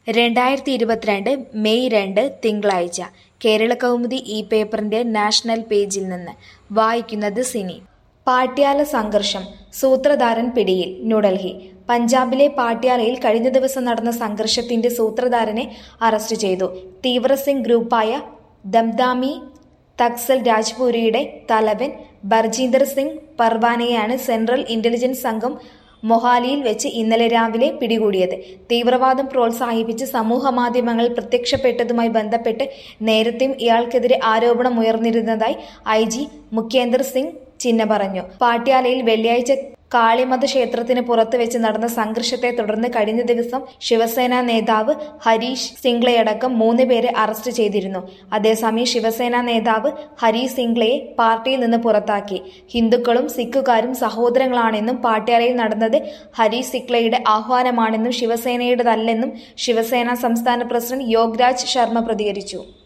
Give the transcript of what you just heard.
രണ്ടായിരത്തി ഇരുപത്തിരണ്ട് മെയ് രണ്ട് തിങ്കളാഴ്ച കേരളകൗമുദി ഈ പേപ്പറിന്റെ നാഷണൽ പേജിൽ നിന്ന് വായിക്കുന്നത് സിനി പാട്യാല സംഘർഷം സൂത്രധാരൻ പിടിയിൽ ന്യൂഡൽഹി പഞ്ചാബിലെ പാട്യാലയിൽ കഴിഞ്ഞ ദിവസം നടന്ന സംഘർഷത്തിന്റെ സൂത്രധാരനെ അറസ്റ്റ് ചെയ്തു തീവ്രസിംഗ് ഗ്രൂപ്പായ ദംദാമി തക്സൽ രാജ്പുരിയുടെ തലവൻ ബർജീന്ദർ സിംഗ് പർവാനെയാണ് സെൻട്രൽ ഇന്റലിജൻസ് സംഘം മൊഹാലിയിൽ വെച്ച് ഇന്നലെ രാവിലെ പിടികൂടിയത് തീവ്രവാദം പ്രോത്സാഹിപ്പിച്ച് സമൂഹമാധ്യമങ്ങളിൽ പ്രത്യക്ഷപ്പെട്ടതുമായി ബന്ധപ്പെട്ട് നേരത്തെയും ഇയാൾക്കെതിരെ ആരോപണമുയർന്നിരുന്നതായി ഐ ജി മുഖ്യേന്ദർ സിംഗ് ചിന്ന പറഞ്ഞു പാട്യാലയിൽ വെള്ളിയാഴ്ച കാളിമത ക്ഷേത്രത്തിന് പുറത്ത് വെച്ച് നടന്ന സംഘർഷത്തെ തുടർന്ന് കഴിഞ്ഞ ദിവസം ശിവസേന നേതാവ് ഹരീഷ് സിംഗ്ലയടക്കം മൂന്ന് പേരെ അറസ്റ്റ് ചെയ്തിരുന്നു അതേസമയം ശിവസേന നേതാവ് ഹരീഷ് സിംഗ്ലയെ പാർട്ടിയിൽ നിന്ന് പുറത്താക്കി ഹിന്ദുക്കളും സിഖുകാരും സഹോദരങ്ങളാണെന്നും പാട്യാലയിൽ നടന്നത് ഹരീഷ് സിംഗ്ലയുടെ ആഹ്വാനമാണെന്നും ശിവസേനയുടേതല്ലെന്നും ശിവസേന സംസ്ഥാന പ്രസിഡന്റ് യോഗരാജ് ശർമ്മ പ്രതികരിച്ചു